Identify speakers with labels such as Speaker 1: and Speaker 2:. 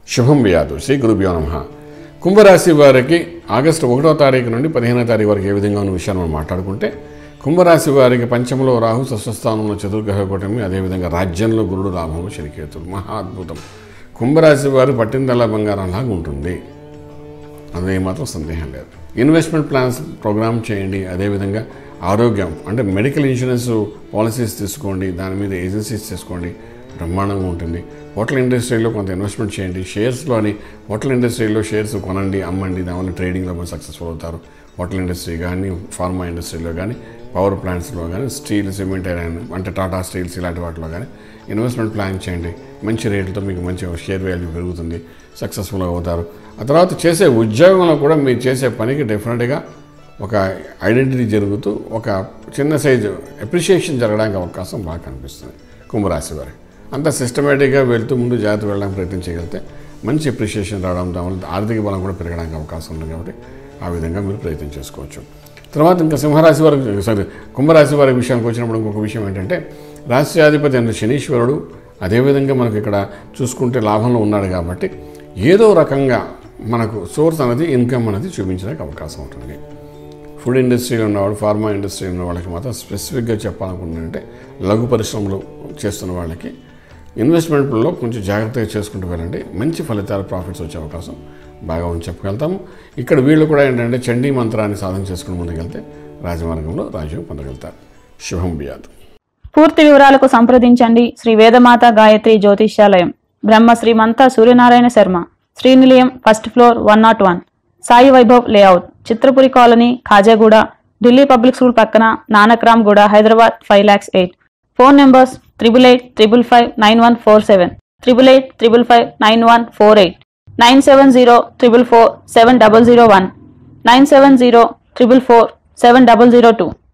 Speaker 1: శుభం వ్యాధు శ్రీ గురుభ్యో నమ కుంభరాశి వారికి ఆగస్టు ఒకటో తారీఖు నుండి పదిహేనో తారీఖు వరకు ఏ విధంగా ఉన్న విషయాన్ని మనం మాట్లాడుకుంటే కుంభరాశి వారికి పంచమలో రాహు షష్ఠస్థానంలో చతుర్గ్రహ కూటమి అదేవిధంగా రాజ్యంలో గురుడు లాభంలో శనికేతుడు మహా అద్భుతం కుంభరాశి వారు పట్టిందల్లా బంగారంలాగా ఉంటుంది అందులో ఏమాత్రం సందేహం లేదు ఇన్వెస్ట్మెంట్ ప్లాన్స్ ప్రోగ్రామ్ చేయండి అదేవిధంగా ఆరోగ్యం అంటే మెడికల్ ఇన్సూరెన్స్ పాలసీస్ తీసుకోండి దాని మీద ఏజెన్సీస్ తీసుకోండి బ్రహ్మాండంగా ఉంటుంది హోటల్ ఇండస్ట్రీలో కొంత ఇన్వెస్ట్మెంట్ చేయండి షేర్స్లోని హోటల్ ఇండస్ట్రీలో షేర్స్ కొనండి అమ్మండి దానివల్ల ట్రేడింగ్లో కూడా సక్సెస్ఫుల్ అవుతారు హోటల్ ఇండస్ట్రీ కానీ ఫార్మా ఇండస్ట్రీలో కానీ పవర్ ప్లాంట్స్లో కానీ స్టీల్ సిమెంట్ ఐరన్ అంటే టాటా స్టీల్స్ ఇలాంటి వాటిలో కానీ ఇన్వెస్ట్మెంట్ ప్లాన్ చేయండి మంచి రేట్లతో మీకు మంచి షేర్ వాల్యూ పెరుగుతుంది సక్సెస్ఫుల్ అవుతారు ఆ తర్వాత చేసే ఉద్యోగంలో కూడా మీరు చేసే పనికి డెఫినెట్గా ఒక ఐడెంటిటీ జరుగుతూ ఒక చిన్న సైజు అప్రిషియేషన్ జరగడానికి అవకాశం బాగా కనిపిస్తుంది కుంభరాశి వారి అంత సిస్టమేటిక్గా వెళ్తూ ముందు జాగ్రత్త వెళ్ళడానికి ప్రయత్నం చేయగలిగితే మంచి అప్రిషియేషన్ రావడం దానివల్ల ఆర్థిక బలం కూడా పెరగడానికి అవకాశం ఉంది కాబట్టి ఆ విధంగా మీరు ప్రయత్నం చేసుకోవచ్చు తర్వాత ఇంకా సింహరాశి వారికి సారీ కుంభరాశి వారి విషయానికి వచ్చినప్పుడు ఇంకొక విషయం ఏంటంటే రాష్ట్రాధిపతి అయిన శనీశ్వరుడు అదేవిధంగా మనకు ఇక్కడ చూసుకుంటే లాభంలో ఉన్నాడు కాబట్టి ఏదో రకంగా మనకు సోర్స్ అనేది ఇన్కమ్ అనేది చూపించడానికి అవకాశం ఉంటుంది ఫుడ్ ఇండస్ట్రీలో ఉన్నవాడు ఫార్మా ఇండస్ట్రీలో ఉన్న వాళ్ళకి మాత్రం స్పెసిఫిక్గా చెప్పాలనుకుంటుంటే లఘు పరిశ్రమలు చేస్తున్న వాళ్ళకి ఇన్వెస్ట్మెంట్లో కొంచెం జాగ్రత్తగా చేసుకుంటూ వెళ్ళండి మంచి ఫలితాలు ప్రాఫిట్స్ వచ్చే అవకాశం బాగా ఉంది చెప్పగలుగుతాము ఇక్కడ వీళ్ళు కూడా ఏంటంటే చండీ మంత్రాన్ని సాధన చేసుకుని ముందుకెళ్తే రాజమార్గంలో రాజ్యం పొందగలుగుతారు శుభం బియాదు
Speaker 2: పూర్తి వివరాలకు సంప్రదించండి Shri Vedamata Gayatri Jyotishyalayam Brahma Srimantha Suryanarayana Sharma Srinilayam first floor one not one Sai Vaibhav layout Chitrapuri colony Khajaguda Delhi public school పక్కన Nanakramguda Hyderabad five lakhs eight phone numbers triple eight triple five nine one four seven triple eight triple five nine one four eight nine seven zero triple four seven double zero one nine seven zero triple four seven double zero two